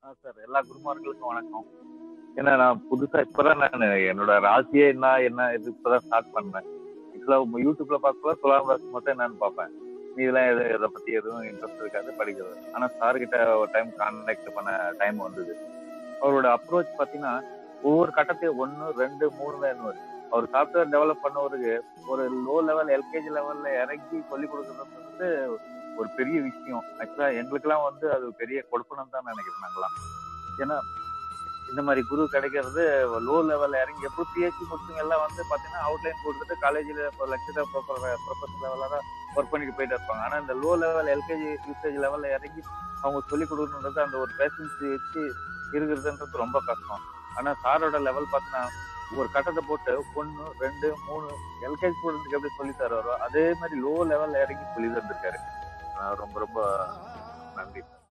ஆ sir எல்லா குருமார்களுக்கும் வணக்கம் ஏன்னா நான் புதுசா இப்பதான் நான் என்னோட ராசியே என்ன என்ன இது இப்பதான் ஸ்டார்ட் பண்ணேன் ஆக்சுவலா யூடியூப்ல பார்க்கல துலாம் ராசி மட்டும் என்னன்னு பார்ப்பேன் இதெல்லாம் எதுவும் இதை பத்தி எதுவும் இன்ட்ரெஸ்ட் இருக்காது படிக்கிறது ஆனா சார் கிட்ட ஒரு டைம் கான்டாக்ட் பண்ண டைம் வந்தது அவரோட அப்ரோச் பாத்தீங்கன்னா ஒவ்வொரு கட்டத்தையும் ஒன்னு ரெண்டு மூணு தான் வருது அவர் சாஃப்ட்வேர் டெவலப் பண்ணவருக்கு ஒரு லோ லெவல் எல்கேஜி லெவல்ல இறங்கி சொல்லி கொடுக்கறது வந்து ஒரு பெரிய விஷயம் ஆக்சுவலா எங்களுக்கெல்லாம் வந்து அது பெரிய கொடுப்பனம் தான் நினைக்கிறேன் நாங்களாம் ஏன்னா இந்த மாதிரி குரு கிடைக்கிறது லோ லெவல்ல இறங்கி எப்படி பிஹெச்டி முடிச்சவங்க எல்லாம் வந்து பாத்தீங்கன்னா அவுட்லைன் கொடுத்துட்டு காலேஜில் இப்போ லெக்சரர் ப்ரொஃபஸர் லெவலில் தான் ஒர்க் பண்ணிட்டு போயிட்டு இருப்பாங்க ஆனா இந்த லோ லெவல் எல்கேஜி யூகேஜி லெவல்ல இறங்கி அவங்க சொல்லி கொடுக்கணுன்றது அந்த ஒரு பேஷன்ஸ் வச்சு இருக்கிறதுன்றது ரொம்ப கஷ்டம் ஆனா சாரோட லெவல் பார்த்தீங்கன்னா ஒரு கட்டத்தை போட்டு ஒன்று ரெண்டு மூணு எல்கேஜி ஸ்டூடெண்ட்டுக்கு எப்படி சொல்லி தருவாரோ அதே மாதிரி லோ லெவல்ல இறங்கி சொல்லி தந்திருக்காரு ஆஹ் ரொம்ப ரொம்ப நன்றி